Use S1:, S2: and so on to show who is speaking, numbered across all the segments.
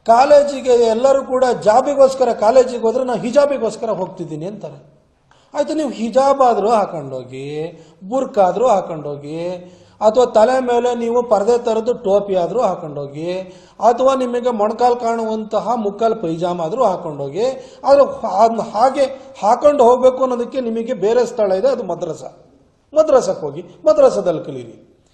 S1: ಕಾಲೇಜಿಗೆ ಎಲ್ಲರೂ ಕೂಡ ಜಾಬಿಗೋಸ್ಕರ ಕಾಲೇಜಿಗೆ ಹೋದ್ರೆ ನಾನು ಹಿಜಾಬಿಗೋಸ್ಕರ ಹೋಗ್ತಿದ್ದೀನಿ ಅಂತಾರೆ ಆಯ್ತು ನೀವು ಹಿಜಾಬ್ ಆದರೂ ಹಾಕೊಂಡೋಗಿ ಬುರ್ಕ್ ಆದರೂ ಹಾಕೊಂಡೋಗಿ ಅಥವಾ ತಲೆ ಮೇಲೆ ನೀವು ಪರದೆ ಥರದ್ದು ಟೋಪಿ ಆದರೂ ಹಾಕೊಂಡೋಗಿ ಅಥವಾ ನಿಮಗೆ ಮೊಣಕಾಲು ಕಾಣುವಂತಹ ಮುಕ್ಕಾಲು ಪೈಜಾಮ ಆದರೂ ಹಾಕೊಂಡೋಗಿ ಆದರೆ ಹಾ- ಹಾಗೆ ಹಾಕೊಂಡು ಹೋಗಬೇಕು ಅನ್ನೋದಕ್ಕೆ ನಿಮಗೆ ಬೇರೆ ಸ್ಥಳ ಇದೆ ಅದು ಮದ್ರಸ ಮದ್ರಸಕ್ಕೆ ಹೋಗಿ ಮದ್ರಸದಲ್ಲಿ ಕಲೀರಿ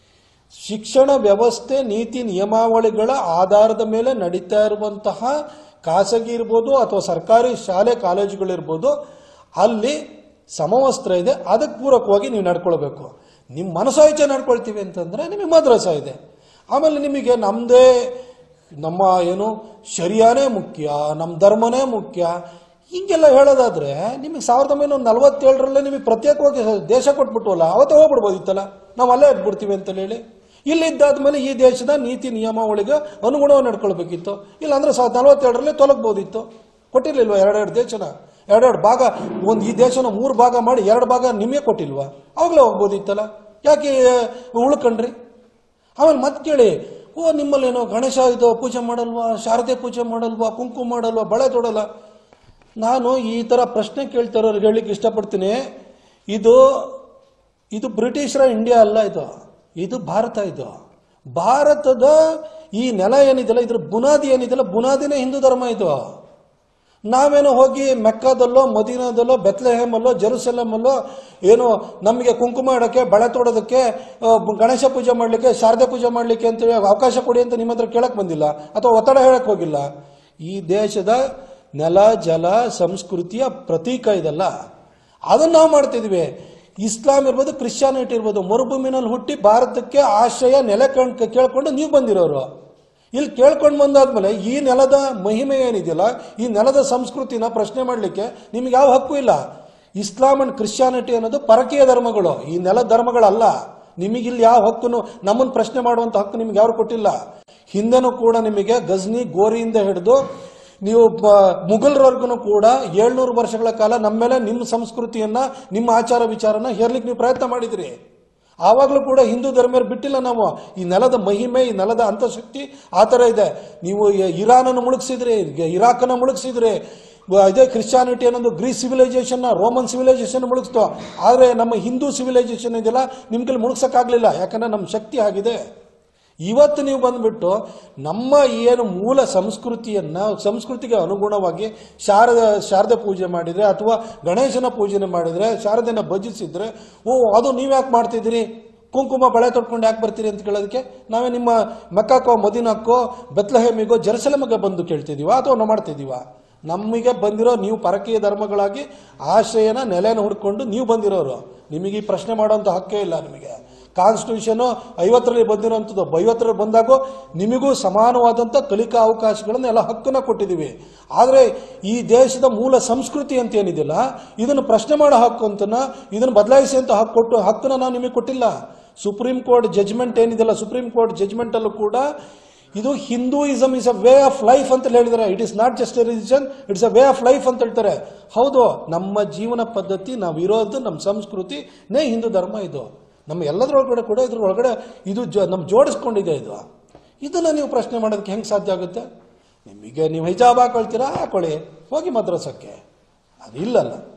S1: ಶಿಕ್ಷಣ ವ್ಯವಸ್ಥೆ ನೀತಿ ನಿಯಮಾವಳಿಗಳ ಆಧಾರದ ಮೇಲೆ ನಡೀತಾ ಇರುವಂತಹ ಖಾಸಗಿ ಇರ್ಬೋದು ಅಥವಾ ಸರ್ಕಾರಿ ಶಾಲೆ ಕಾಲೇಜುಗಳಿರ್ಬೋದು ಅಲ್ಲಿ ಸಮವಸ್ತ್ರ ಇದೆ ಅದಕ್ಕೆ ಪೂರಕವಾಗಿ ನೀವು ನಡ್ಕೊಳ್ಬೇಕು ನಿಮ್ಮ ಮನಸ್ಸೋ ಇಚ್ಛೆ ನಡ್ಕೊಳ್ತೀವಿ ಅಂತಂದ್ರೆ ನಿಮಗೆ ಮದ್ರಸ ಇದೆ ಆಮೇಲೆ ನಿಮಗೆ ನಮ್ಮದೇ ನಮ್ಮ ಏನು ಶರಿಯಾನೇ ಮುಖ್ಯ ನಮ್ಮ ಧರ್ಮನೇ ಮುಖ್ಯ ಹಿಂಗೆಲ್ಲ ಹೇಳೋದಾದ್ರೆ ನಿಮಗೆ ಸಾವಿರದ ಒಂಬೈನೂರ ನಲವತ್ತೇಳರಲ್ಲೇ ನಿಮಗೆ ಪ್ರತ್ಯೇಕವಾಗಿ ದೇಶ ಕೊಟ್ಬಿಟ್ವಲ್ಲ ಅವತ್ತೇ ಹೋಗ್ಬಿಡ್ಬೋದಿತ್ತಲ್ಲ ನಾವು ಅಲ್ಲೇ ಇಟ್ಬಿಡ್ತೀವಿ ಅಂತ ಹೇಳಿ ಇಲ್ಲಿದ್ದಾದ್ಮೇಲೆ ಈ ದೇಶದ ನೀತಿ ನಿಯಮಾವಳಿಗೆ ಅನುಗುಣವಾಗಿ ನಡ್ಕೊಳ್ಬೇಕಿತ್ತು ಇಲ್ಲಾಂದ್ರೆ ಸಾವಿರದ ನಲವತ್ತೆರಡರಲ್ಲೇ ತೊಲಗ್ಬೋದಿತ್ತು ಕೊಟ್ಟಿರ್ಲಿಲ್ವಾ ಎರಡೆರಡು ದೇಶನ ಎರಡೆರಡು ಭಾಗ ಒಂದು ಈ ದೇಶನ ಮೂರು ಭಾಗ ಮಾಡಿ ಎರಡು ಭಾಗ ನಿಮಗೆ ಕೊಟ್ಟಿಲ್ವಾ ಅವಾಗಲೇ ಹೋಗ್ಬೋದಿತ್ತಲ್ಲ ಯಾಕೆ ಉಳ್ಕೊಂಡ್ರಿ ಆಮೇಲೆ ಮತ್ತೆ ಕೇಳಿ ಓ ನಿಮ್ಮಲ್ಲೇನೋ ಗಣೇಶ ಇದು ಪೂಜೆ ಮಾಡಲ್ವಾ ಶಾರದೆ ಪೂಜೆ ಮಾಡಲ್ವಾ ಕುಂಕುಮ ಮಾಡಲ್ವಾ ಬಳೆ ತೊಡಲ್ಲ ನಾನು ಈ ಥರ ಪ್ರಶ್ನೆ ಕೇಳ್ತಾರೋರಿಗೆ ಹೇಳಲಿಕ್ಕೆ ಇಷ್ಟಪಡ್ತೀನಿ ಇದು ಇದು ಬ್ರಿಟಿಷರ ಇಂಡಿಯಾ ಅಲ್ಲ ಇದು ಇದು ಭಾರತ ಇದು ಭಾರತದ ಈ ನೆಲ ಏನಿದೆಯಲ್ಲ ಇದ್ರ ಬುನಾದಿ ಏನಿದೆಯಲ್ಲ ಬುನಾದಿನೇ ಹಿಂದೂ ಧರ್ಮ ಇದು ನಾವೇನೋ ಹೋಗಿ ಮೆಕ್ಕಾದಲ್ಲೋ ಮದೀನಾದಲ್ಲೋ ಬೆತ್ಲೆಹೇಮಲ್ಲೋ ಜೆರುಸಲಮಲ್ಲೋ ಏನು ನಮಗೆ ಕುಂಕುಮ ಇಡೋಕ್ಕೆ ಬಳೆ ತೊಡೋದಕ್ಕೆ ಆ, ಗಣೇಶ ಪೂಜೆ ಮಾಡಲಿಕ್ಕೆ ಶಾರದೆ ಪೂಜೆ ಮಾಡಲಿಕ್ಕೆ ಅಂತೇಳಿ ಅವಕಾಶ ಕೊಡಿ ಅಂತ ನಿಮ್ಮ ಹತ್ರ ಕೇಳಕ್ ಬಂದಿಲ್ಲ ಅಥವಾ ಒತ್ತಡ ಹೇಳಕ್ ಹೋಗಿಲ್ಲ ಈ ದೇಶದ ನೆಲ ಜಲ ಸಂಸ್ಕೃತಿಯ ಪ್ರತೀಕ ಇದಲ್ಲ ಅದನ್ನ ನಾವು ಮಾಡ್ತಿದ್ವಿ ಇಸ್ಲಾಂ ಇರ್ಬೋದು ಕ್ರಿಶ್ಚಿಯಾನಿಟಿ ಇರ್ಬೋದು ಮರುಭೂಮಿನಲ್ಲಿ ಹುಟ್ಟಿ ಭಾರತಕ್ಕೆ ಆಶ್ರಯ ನೆಲೆ ಕಣ್ ಕೇಳ್ಕೊಂಡು ನೀವು ಬಂದಿರೋರು ಇಲ್ಲಿ ಕೇಳ್ಕೊಂಡು ಬಂದಾದ್ಮೇಲೆ ಈ ನೆಲದ ಮಹಿಮೆ ಏನಿದೆಯಲ್ಲ ಈ ನೆಲದ ಸಂಸ್ಕೃತಿನ ಪ್ರಶ್ನೆ ಮಾಡಲಿಕ್ಕೆ ನಿಮ್ಗೆ ಯಾವ ಹಕ್ಕು ಇಲ್ಲ ಇಸ್ಲಾಂ ಅಂಡ್ ಕ್ರಿಶ್ಚಿಯಾನಿಟಿ ಅನ್ನೋದು ಪರಕೀಯ ಧರ್ಮಗಳು ಈ ನೆಲ ಧರ್ಮಗಳಲ್ಲ ನಿಮಗಿಲ್ಲಿ ಯಾವ ಹಕ್ಕನ್ನು ನಮ್ಮನ್ನು ಪ್ರಶ್ನೆ ಮಾಡುವಂತ ಹಕ್ಕು ನಿಮ್ಗೆ ಯಾರು ಕೊಟ್ಟಿಲ್ಲ ಹಿಂದೆನೂ ಕೂಡ ನಿಮಗೆ ಗಜ್ನಿ ಗೋರಿಯಿಂದ ಹಿಡಿದು ನೀವು ಮುಘಲ್ರವರ್ಗು ಕೂಡ ಏಳ್ನೂರು ವರ್ಷಗಳ ಕಾಲ ನಮ್ಮ ಮೇಲೆ ನಿಮ್ಮ ಸಂಸ್ಕೃತಿಯನ್ನ ನಿಮ್ಮ ಆಚಾರ ವಿಚಾರನ ಹೇರ್ಲಿಕ್ಕೆ ನೀವು ಪ್ರಯತ್ನ ಮಾಡಿದ್ರಿ ಆವಾಗಲೂ ಕೂಡ ಹಿಂದೂ ಧರ್ಮೀಯರು ಬಿಟ್ಟಿಲ್ಲ ನಾವು ಈ ನೆಲದ ಮಹಿಮೆ ಈ ನೆಲದ ಅಂತಃಶಕ್ತಿ ಆ ಥರ ಇದೆ ನೀವು ಇ- ಇರಾನನ್ನು ಮುಳುಗಿಸಿದ್ರಿ ಇರಾಕನ್ನು ಮುಳುಗಿಸಿದ್ರಿ ವ- ಇದೇ ಕ್ರಿಶ್ಚಿಯಾನಿಟಿ ಅನ್ನೋದು ಗ್ರೀಸ್ ಸಿವಿಲೈಸೇಷನ್ ರೋಮನ್ ಸಿವಿಲೈಸೇಷನ್ ಮುಳುಗಿಸ್ತು ಆದರೆ ನಮ್ಮ ಹಿಂದೂ ಸಿವಿಲೈಸೇಷನ್ ಇದೆಯಲ್ಲ ನಿಮ್ಮ ಕೈಲಿ ಮುಳುಗ್ಸಕ್ಕಾಗಲಿಲ್ಲ ಯಾಕಂದ್ರೆ ನಮ್ಮ ಶಕ್ತಿ ಆಗಿದೆ ಇವತ್ತು ನೀವು ಬಂದ್ಬಿಟ್ಟು ನಮ್ಮ ಏನು ಮೂಲ ಸಂಸ್ಕೃತಿಯನ್ನ ಸಂಸ್ಕೃತಿಗೆ ಅನುಗುಣವಾಗಿ ಶಾರದ ಶಾರದೆ ಪೂಜೆ ಮಾಡಿದ್ರೆ ಅಥವಾ ಗಣೇಶನ ಪೂಜನೆ ಮಾಡಿದ್ರೆ ಶಾರದೆನ ಭಜಿಸಿದ್ರೆ ಓ ಅದು ನೀವ್ಯಾಕೆ ಮಾಡ್ತಿದ್ದೀರಿ ಕುಂಕುಮ ಬಳೆ ತೊಟ್ಕೊಂಡು ಯಾಕೆ ಬರ್ತೀರಿ ಅಂತ ಕೇಳೋದಕ್ಕೆ ನಾವೇ ನಿಮ್ಮ ಮೆಕ್ಕಾಕೋ ಮದಿನಕ್ಕೋ ಬೆತ್ಲಹೇಮಿಗೋ ಜೆರುಸಲೇಮಿಗೆ ಬಂದು ಕೇಳ್ತಿದೀವ ಅಥವಾ ನಾವು ಮಾಡ್ತಿದೀವ ನಮಗೆ ಬಂದಿರೋ ನೀವು ಪರಕೀಯ ಧರ್ಮಗಳಾಗಿ ಆಶ್ರಯನ ನೆಲೆನ ಹುಡ್ಕೊಂಡು ನೀವು ಬಂದಿರೋರು ನಿಮಗೆ ಈ ಪ್ರಶ್ನೆ ಮಾಡುವಂಥ ಹಕ್ಕೇ ಇಲ್ಲ ನಿಮಗೆ ಕಾನ್ಸ್ಟಿಟ್ಯೂಷನ್ ಐವತ್ತರಲ್ಲಿ ಬಂದಿರೋಂಥದ್ದು ಐವತ್ತರಲ್ಲಿ ಬಂದಾಗ ನಿಮಗೂ ಸಮಾನವಾದಂಥ ಕಲಿಕಾ ಅವಕಾಶಗಳನ್ನ ಎಲ್ಲ ಹಕ್ಕನ್ನ ಕೊಟ್ಟಿದ್ದೀವಿ ಆದರೆ ಈ ದೇಶದ ಮೂಲ ಸಂಸ್ಕೃತಿ ಅಂತ ಏನಿದೆಯಲ್ಲ ಇದನ್ನು ಪ್ರಶ್ನೆ ಮಾಡೋ ಹಕ್ಕು ಅಂತನ ಇದನ್ನು ಬದಲಾಯಿಸಿ ಅಂತ ಹಕ್ಕು ಕೊಟ್ಟು ಹಕ್ಕನ್ನ ನಾವು ನಿಮಗೆ ಕೊಟ್ಟಿಲ್ಲ ಸುಪ್ರೀಂ ಕೋರ್ಟ್ ಜಜ್ಮೆಂಟ್ ಏನಿದೆಯಲ್ಲ ಸುಪ್ರೀಂ ಕೋರ್ಟ್ ಜಜ್ಮೆಂಟ್ ಅಲ್ಲೂ ಕೂಡ ಇದು Hinduism is a way of life ಅಂತ ಹೇಳಿದ್ದಾರೆ it is not just a religion it's a way of life ಅಂತ ಹೇಳ್ತಾರೆ ಹೌದು ನಮ್ಮ ಜೀವನ ಪದ್ಧತಿ ನಾವು ಇರೋದು ನಮ್ಮ ಸಂಸ್ಕೃತಿನೇ ಹಿಂದೂ ಧರ್ಮ ಇದು ನಮ್ಮ ಎಲ್ಲದರೊಳಗಡೆ ಕೂಡ ಇದ್ರ ಒಳಗಡೆ ಇದು ಜ ನಮ್ಮ ಜೋಡಿಸ್ಕೊಂಡಿದೆ ಇದು ಇದನ್ನ ನೀವು ಪ್ರಶ್ನೆ ಮಾಡೋದಕ್ಕೆ ಹೆಂಗೆ ಸಾಧ್ಯ ಆಗುತ್ತೆ ನಿಮಗೆ ನೀವು ಹಿಜಾಬ್ ಹಾಕೊಳ್ತೀರಾ ಹಾಕೊಳ್ಳಿ ಹೋಗಿ ಮದ್ರಸಕ್ಕೆ ಅದು ಇಲ್ಲಲ್ಲ